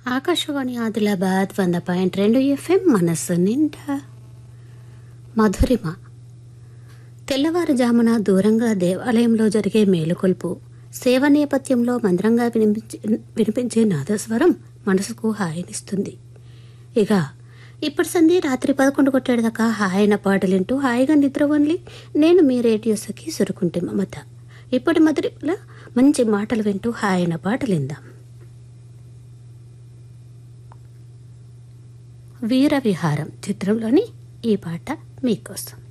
ఆకాశవాణి ఆదిలాబాద్ వంద పాయింట్ రెండు ఎఫ్ఎం మనస్సు నిండా మధురిమ తెల్లవారుజామున దూరంగా దేవాలయంలో జరిగే మేలుకొల్పు సేవ నేపథ్యంలో మంద్రంగా వినిపించే వినిపించే నాదస్వరం మనసుకు హాయినిస్తుంది ఇక ఇప్పటి సంధి రాత్రి పదకొండు కొట్టేదాకా హాయిన పాటలింటూ హాయిగా నిద్రవన్లి నేను మీ రేడియోస్కి సురుకుంటే మమత ఇప్పటి మధురిలో మంచి మాటలు వింటూ హాయిన పాటలిందాం వీర విహారం చిత్రంలోని ఈ పాట మీకోసం